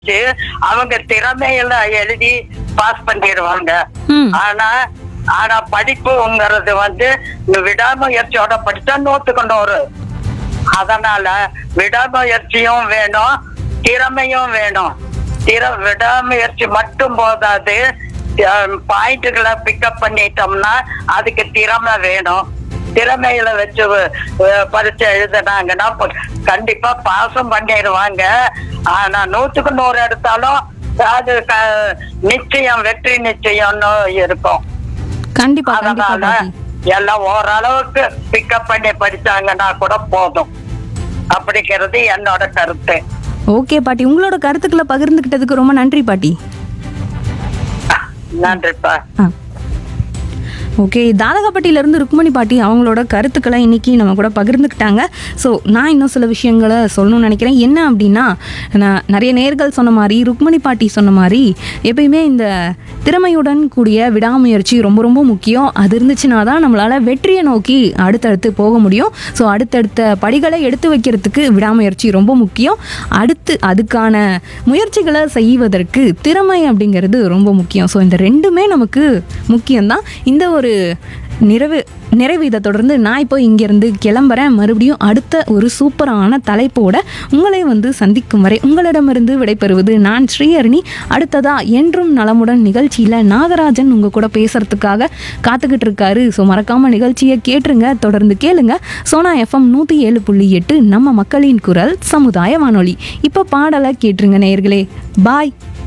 வச்சு அவங்க திறமையில எழுதி பாஸ் பண்ணிடுவாங்க ம் ஆனா ஆனா படிப்புங்கிறது வந்து இந்த விடாமுயற்சியோட படிச்சா நூத்துக்கு நூறு அதனால விடாமுயற்சியும் வேணும் திறமையும் வேணும் திற விடாமுயற்சி மட்டும் போதாது பாயிண்ட்டுகளை பிக்கப் பண்ணிட்டோம்னா அதுக்கு திறமை வேணும் திறமையில வச்சு அஹ், பரீட்சை எழுதுனாங்கன்னா ப- கண்டிப்பா பாஸும் பண்ணிடுவாங்க ஆனா நூத்துக்கு நூறு எடுத்தாலும் அது க- நிச்சயம் வெற்றி நிச்சயம்னு இருக்கும் கண்டிப்பா கண்டிப்பா அதனால பாட்டி எல்லாம் ஓரளவுக்கு பிக்கப் பண்ணி படிச்சாங்கன்னா கூட போதும் அப்படிங்கிறது என்னோட கருத்து ஓகே பாட்டி உங்களோட கருத்துக்களை பகிர்ந்துக்கிட்டதுக்கு ரொம்ப நன்றி பாட்டி நன்றிப்பா ஆ ஓகே தாதகப்பட்டியிலேருந்து ருக்மணி பாட்டி அவங்களோட கருத்துக்களை இன்னைக்கு நம்ம கூட பகிர்ந்துக்கிட்டாங்க ஸோ நான் இன்னும் சில விஷயங்களை சொல்லணும்னு நினைக்கிறேன் என்ன அப்படின்னா நான் நிறைய நேர்கள் சொன்ன மாதிரி ருக்மணி பாட்டி சொன்ன மாதிரி எப்பயுமே இந்த திறமையுடன் கூடிய விடாமுயற்சி ரொம்ப ரொம்ப முக்கியம் அது இருந்துச்சுன்னா தான் நம்மளால் வெற்றியை நோக்கி அடுத்தடுத்து போக முடியும் ஸோ அடுத்தடுத்த படிகளை எடுத்து வைக்கிறதுக்கு விடாமுயற்சி ரொம்ப முக்கியம் அடுத்து அதுக்கான முயற்சிகளை செய்வதற்கு திறமை அப்படிங்கிறது ரொம்ப முக்கியம் ஸோ இந்த ரெண்டுமே நமக்கு முக்கியம்தான் இந்த ஒரு நிறைவு நிறைவு இதை தொடர்ந்து நான் இப்போ இங்கேருந்து கிளம்புறேன் மறுபடியும் அடுத்த ஒரு சூப்பரான தலைப்போட உங்களை வந்து சந்திக்கும் வரை உங்களிடமிருந்து விடைபெறுவது நான் ஸ்ரீஹரணி அடுத்ததா என்றும் நலமுடன் நிகழ்ச்சியில் நாகராஜன் உங்கள் கூட பேசுறதுக்காக காத்துக்கிட்டு இருக்காரு ஸோ மறக்காம நிகழ்ச்சியை கேட்டுருங்க தொடர்ந்து கேளுங்க சோனா எஃப்எம் நூற்றி ஏழு புள்ளி எட்டு நம்ம மக்களின் குரல் சமுதாய வானொலி இப்போ பாடலை கேட்டுருங்க நேயர்களே பாய்